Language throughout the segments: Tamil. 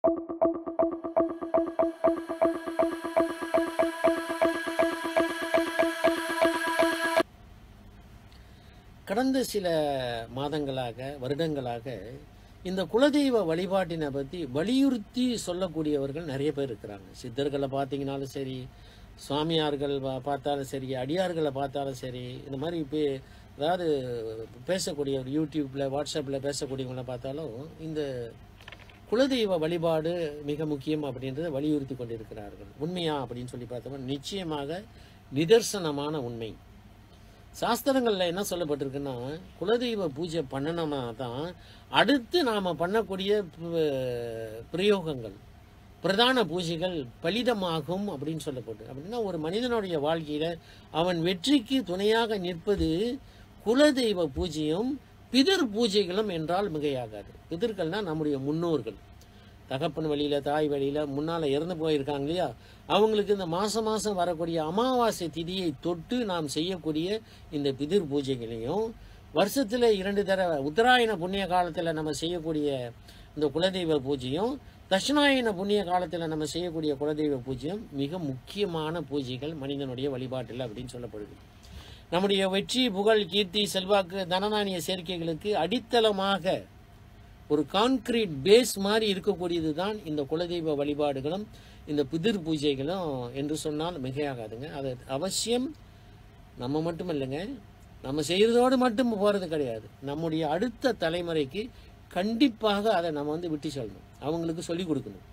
கடந்த சில மாதங்களாக வருடங்களாக இந்த குலதெய்வ வழிபாட்டினை பற்றி வலியுறுத்தி சொல்லக்கூடியவர்கள் நிறைய பேர் இருக்கிறாங்க சித்தர்களை பார்த்தீங்கனாலும் சரி சுவாமியார்கள் பா- பார்த்தாலும் சரி அடியார்களை பார்த்தாலும் சரி இந்த மாதிரி இப்போ அதாவது பேசக்கூடிய யூடியூப்பில் வாட்ஸ்அப்பில் பேசக்கூடியவங்கள பார்த்தாலும் இந்த குலதெய்வ வழிபாடு மிக முக்கியம் அப்படின்றத வலியுறுத்தி கொண்டிருக்கிறார்கள் உண்மையா அப்படின்னு சொல்லி பார்த்தோம்னா நிச்சயமாக நிதர்சனமான உண்மை சாஸ்திரங்களில் என்ன சொல்லப்பட்டிருக்குன்னா குலதெய்வ பூஜை பண்ணணும்னா தான் அடுத்து நாம் பண்ணக்கூடிய ப- பிரயோகங்கள் பிரதான பூஜைகள் பலிதமாகும் அப்படின்னு சொல்லப்பட்டு அப்படின்னா ஒரு மனிதனுடைய வாழ்க்கையில் அவன் வெற்றிக்கு துணையாக நிற்பது குலதெய்வ பூஜையும் பிதிர் பூஜைகளும் என்றால் மிகையாகாது பிதர்கள்னா நம்முடைய முன்னோர்கள் தகப்பன் வழியில தாய் வழியில முன்னால இறந்து போயிருக்காங்க இல்லையா அவங்களுக்கு இந்த மாசம் மாசம் வரக்கூடிய அமாவாசை திதியை தொட்டு நாம் செய்யக்கூடிய இந்த பிதிர் பூஜைகளையும் வருஷத்துல இரண்டு தடவை உத்தராயண புண்ணிய காலத்துல நம்ம செய்யக்கூடிய இந்த குலதெய்வ பூஜையும் தட்சிணாயன புண்ணிய காலத்துல நம்ம செய்யக்கூடிய குலதெய்வ பூஜையும் மிக முக்கியமான பூஜைகள் மனிதனுடைய வழிபாட்டில் அப்படின்னு சொல்லப்படுது நம்முடைய வெற்றி புகழ் கீர்த்தி செல்வாக்கு தனநாணிய சேர்க்கைகளுக்கு அடித்தளமாக ஒரு கான்கிரீட் பேஸ் மாதிரி இருக்கக்கூடியது தான் இந்த குலதெய்வ வழிபாடுகளும் இந்த பிதிர் பூஜைகளும் என்று சொன்னால் மிகையாகாதுங்க அது அவசியம் நம்ம மட்டும் இல்லைங்க நம்ம செய்கிறதோடு மட்டும் போகிறது கிடையாது நம்முடைய அடுத்த தலைமுறைக்கு கண்டிப்பாக அதை நம்ம வந்து விட்டு செல்லணும் அவங்களுக்கு சொல்லிக் கொடுக்கணும்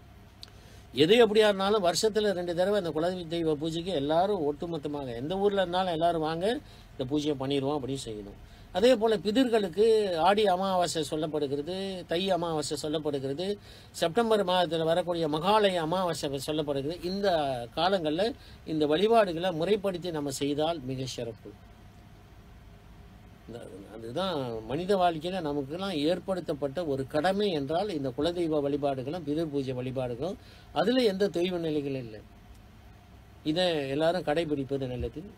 எது எப்படியா இருந்தாலும் வருஷத்துல ரெண்டு தடவை இந்த குலதெய்வ பூஜைக்கு எல்லாரும் ஒட்டுமொத்தமாக எந்த ஊர்ல இருந்தாலும் எல்லாரும் வாங்க இந்த பூஜையை பண்ணிடுவோம் அப்படின்னு செய்யணும் அதே போல பிதிர்களுக்கு ஆடி அமாவாசை சொல்லப்படுகிறது தை அமாவாசை சொல்லப்படுகிறது செப்டம்பர் மாதத்தில் வரக்கூடிய மகாலய அமாவாசை சொல்லப்படுகிறது இந்த காலங்களில் இந்த வழிபாடுகளை முறைப்படுத்தி நம்ம செய்தால் மிக சிறப்பு இந்த- அதுதான் மனித வாழ்க்கையில நமக்கெல்லாம் ஏற்படுத்தப்பட்ட ஒரு கடமை என்றால் இந்த குலதெய்வ வழிபாடுகளும் பிதிர் பூஜை வழிபாடுகளும் அதுல எந்த தொய்வு நிலைகள் இல்லை இதை எல்லாரும் கடைபிடிப்பது நல்லது